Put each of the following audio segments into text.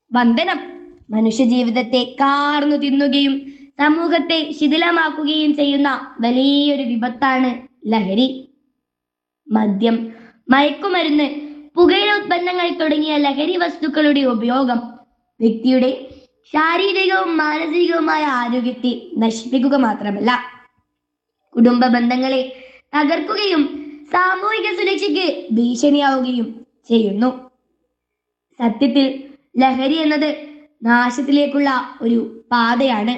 വന്ദനം മനുഷ്യ ജീവിതത്തെ കാർന്നു തിന്നുകയും സമൂഹത്തെ ശിഥിലമാക്കുകയും ചെയ്യുന്ന വലിയൊരു വിപത്താണ് ലഹരി മദ്യം മയക്കുമരുന്ന് പുകയില ഉത്പന്നങ്ങൾ തുടങ്ങിയ ലഹരി വസ്തുക്കളുടെ ഉപയോഗം വ്യക്തിയുടെ ശാരീരികവും മാനസികവുമായ ആരോഗ്യത്തെ നശിപ്പിക്കുക മാത്രമല്ല കുടുംബ ബന്ധങ്ങളെ തകർക്കുകയും സാമൂഹിക സുരക്ഷയ്ക്ക് ഭീഷണിയാവുകയും ചെയ്യുന്നു സത്യത്തിൽ ലഹരി എന്നത് നാശത്തിലേക്കുള്ള ഒരു പാതയാണ്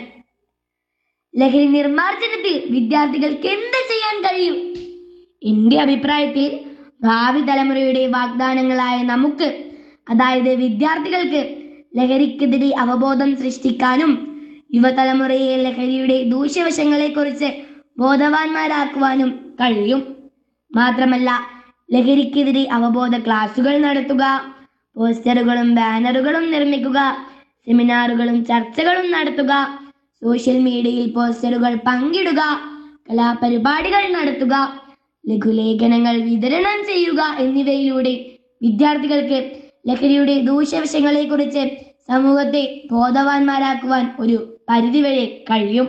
ലഹരി നിർമ്മാർജ്ജനത്തിൽ വിദ്യാർത്ഥികൾക്ക് എന്ത് ചെയ്യാൻ കഴിയും എന്റെ അഭിപ്രായത്തിൽ ഭാവി തലമുറയുടെ വാഗ്ദാനങ്ങളായ നമുക്ക് അതായത് വിദ്യാർത്ഥികൾക്ക് ലഹരിക്കെതിരെ അവബോധം സൃഷ്ടിക്കാനും യുവതലമുറയെ ലഹരിയുടെ ദൂഷ്യവശങ്ങളെക്കുറിച്ച് ബോധവാന്മാരാക്കുവാനും കഴിയും മാത്രമല്ല ലഹരിക്കെതിരെ അവബോധ ക്ലാസുകൾ നടത്തുക പോസ്റ്ററുകളും ബാനറുകളും നിർമ്മിക്കുക സെമിനാറുകളും ചർച്ചകളും നടത്തുക സോഷ്യൽ മീഡിയയിൽ പോസ്റ്ററുകൾ പങ്കിടുക കലാപരിപാടികൾ നടത്തുക ലഘുലേഖനങ്ങൾ വിതരണം ചെയ്യുക എന്നിവയിലൂടെ വിദ്യാർത്ഥികൾക്ക് ലഹരിയുടെ ദൂഷ്യവശങ്ങളെക്കുറിച്ച് സമൂഹത്തെ ബോധവാന്മാരാക്കുവാൻ ഒരു പരിധിവരെ കഴിയും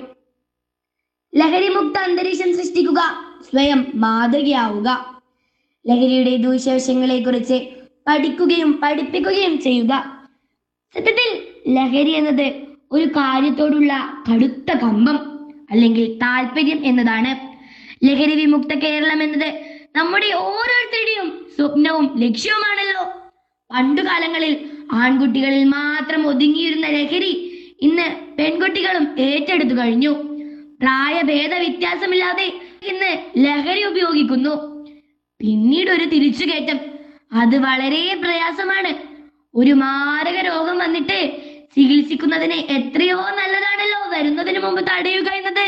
ലഹരിമുക്ത അന്തരീക്ഷം സൃഷ്ടിക്കുക സ്വയം മാതൃകയാവുക ലഹരിയുടെ ദൂഷ്യവശങ്ങളെക്കുറിച്ച് പഠിക്കുകയും പഠിപ്പിക്കുകയും ചെയ്യുക സത്യത്തിൽ ലഹരി എന്നത് ഒരു കാര്യത്തോടുള്ള കടുത്ത കമ്പം അല്ലെങ്കിൽ താല്പര്യം എന്നതാണ് ലഹരി വിമുക്ത കേരളം എന്നത് നമ്മുടെ ഓരോരുത്തരുടെയും സ്വപ്നവും ലക്ഷ്യവുമാണല്ലോ പണ്ടുകാലങ്ങളിൽ ആൺകുട്ടികളിൽ മാത്രം ഒതുങ്ങിയിരുന്ന ലഹരി ഇന്ന് പെൺകുട്ടികളും ഏറ്റെടുത്തു കഴിഞ്ഞു പ്രായഭേദ വ്യത്യാസമില്ലാതെ ഇന്ന് ലഹരി ഉപയോഗിക്കുന്നു പിന്നീട് ഒരു തിരിച്ചുകയറ്റം അത് വളരെ പ്രയാസമാണ് ഒരു മാരക രോഗം വന്നിട്ട് ചികിത്സിക്കുന്നതിന് എത്രയോ നല്ലതാണല്ലോ വരുന്നതിന് മുമ്പ് തടയുക എന്നത്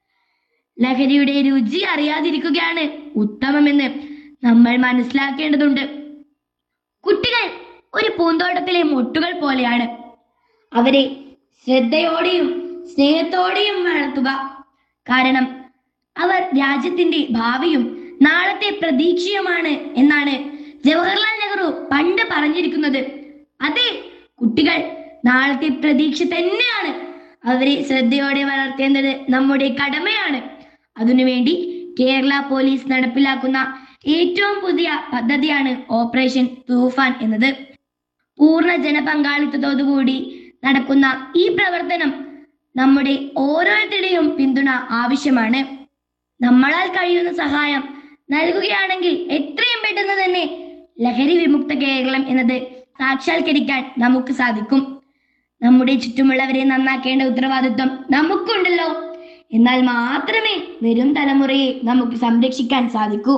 ലഹരിയുടെ രുചി അറിയാതിരിക്കുകയാണ് ഉത്തമമെന്ന് നമ്മൾ മനസ്സിലാക്കേണ്ടതുണ്ട് കുട്ടികൾ ഒരു പൂന്തോട്ടത്തിലെ മുട്ടുകൾ പോലെയാണ് അവരെ ശ്രദ്ധയോടെയും സ്നേഹത്തോടെയും വളർത്തുക കാരണം അവർ രാജ്യത്തിന്റെ ഭാവിയും നാളത്തെ പ്രതീക്ഷയുമാണ് എന്നാണ് ജവഹർലാൽ നെഹ്റു പണ്ട് പറഞ്ഞിരിക്കുന്നത് അതെ കുട്ടികൾ നാളത്തെ പ്രതീക്ഷ തന്നെയാണ് അവരെ ശ്രദ്ധയോടെ വളർത്തേണ്ടത് നമ്മുടെ കടമയാണ് അതിനുവേണ്ടി കേരള പോലീസ് നടപ്പിലാക്കുന്ന ഏറ്റവും പുതിയ പദ്ധതിയാണ് ഓപ്പറേഷൻ തൂഫാൻ എന്നത് പൂർണ്ണ ജനപങ്കാളിത്തത്തോടുകൂടി നടക്കുന്ന ഈ പ്രവർത്തനം നമ്മുടെ ഓരോരുത്തരുടെയും പിന്തുണ ആവശ്യമാണ് നമ്മളാൽ കഴിയുന്ന സഹായം നൽകുകയാണെങ്കിൽ എത്രയും പെട്ടെന്ന് തന്നെ ലഹരി വിമുക്ത കേരളം എന്നത് സാക്ഷാത്കരിക്കാൻ നമുക്ക് സാധിക്കും നമ്മുടെ ചുറ്റുമുള്ളവരെ നന്നാക്കേണ്ട ഉത്തരവാദിത്വം നമുക്കുണ്ടല്ലോ എന്നാൽ മാത്രമേ വരും തലമുറയെ നമുക്ക് സംരക്ഷിക്കാൻ സാധിക്കൂ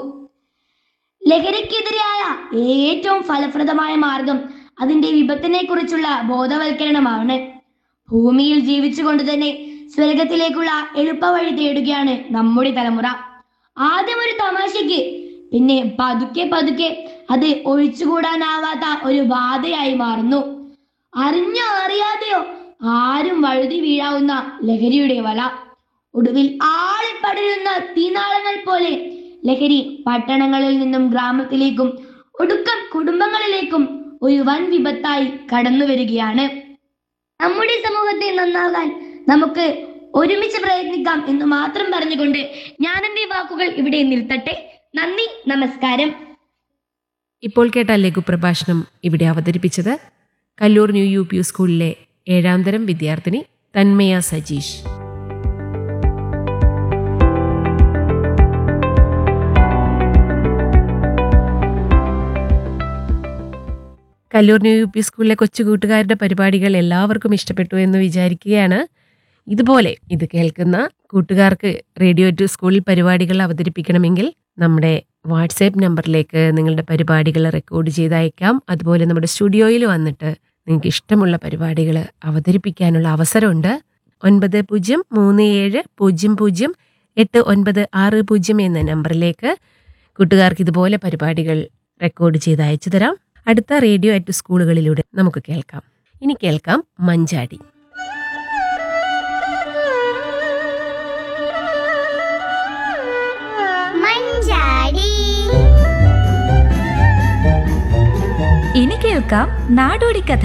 ലഹരിക്കെതിരായ ഏറ്റവും ഫലപ്രദമായ മാർഗം അതിന്റെ വിപത്തിനെ കുറിച്ചുള്ള ബോധവൽക്കരണമാണ് ഭൂമിയിൽ ജീവിച്ചുകൊണ്ട് തന്നെ സ്വർഗത്തിലേക്കുള്ള എളുപ്പവഴി തേടുകയാണ് നമ്മുടെ തലമുറ ആദ്യം ഒരു തമാശയ്ക്ക് പിന്നെ പതുക്കെ പതുക്കെ അത് ഒഴിച്ചുകൂടാനാവാത്ത ഒരു ബാധയായി മാറുന്നു അറിഞ്ഞോ അറിയാതെയോ ആരും വഴുതി വീഴാവുന്ന ലഹരിയുടെ വല ഒടുവിൽ ആളിപ്പടരുന്ന തീനാളങ്ങൾ പോലെ ലഹരി പട്ടണങ്ങളിൽ നിന്നും ഗ്രാമത്തിലേക്കും ഒടുക്കം കുടുംബങ്ങളിലേക്കും ഒരു വൻ വിപത്തായി കടന്നു വരികയാണ് നമ്മുടെ സമൂഹത്തെ നന്നാകാൻ നമുക്ക് ഒരുമിച്ച് പ്രയത്നിക്കാം എന്ന് മാത്രം പറഞ്ഞുകൊണ്ട് ഞാൻ എന്റെ വാക്കുകൾ ഇവിടെ നിർത്തട്ടെ നന്ദി നമസ്കാരം ഇപ്പോൾ കേട്ട ലഘുപ്രഭാഷണം ഇവിടെ അവതരിപ്പിച്ചത് കല്ലൂർ ന്യൂ യു പി സ്കൂളിലെ ഏഴാം തരം വിദ്യാർത്ഥിനി Thanmaya Sajeesh Kallur new U P സ്കൂളിലെ കൊച്ചു കൂട്ടുകാരുടെ പരിപാടികൾ എല്ലാവർക്കും ഇഷ്ടപ്പെട്ടു എന്ന് വിചാരിക്കുകയാണ് ഇതുപോലെ ഇത് കേൾക്കുന്ന കൂട്ടുകാർക്ക് റേഡിയോ ടു സ്കൂളിൽ പരിപാടികൾ അവതരിപ്പിക്കണമെങ്കിൽ നമ്മുടെ വാട്സാപ്പ് നമ്പറിലേക്ക് നിങ്ങളുടെ പരിപാടികൾ റെക്കോർഡ് ചെയ്ത് അയക്കാം അതുപോലെ നമ്മുടെ സ്റ്റുഡിയോയിൽ വന്നിട്ട് നിങ്ങൾക്ക് ഇഷ്ടമുള്ള പരിപാടികൾ അവതരിപ്പിക്കാനുള്ള അവസരമുണ്ട് ഒൻപത് പൂജ്യം മൂന്ന് ഏഴ് പൂജ്യം പൂജ്യം എട്ട് ഒൻപത് ആറ് പൂജ്യം എന്ന നമ്പറിലേക്ക് കൂട്ടുകാർക്ക് ഇതുപോലെ പരിപാടികൾ റെക്കോർഡ് ചെയ്ത് അയച്ചു തരാം അടുത്ത റേഡിയോ അറ്റ് സ്കൂളുകളിലൂടെ നമുക്ക് കേൾക്കാം ഇനി കേൾക്കാം മഞ്ചാടി മഞ്ചാടി ഇനി കേൾക്കാം നാടോടി കഥ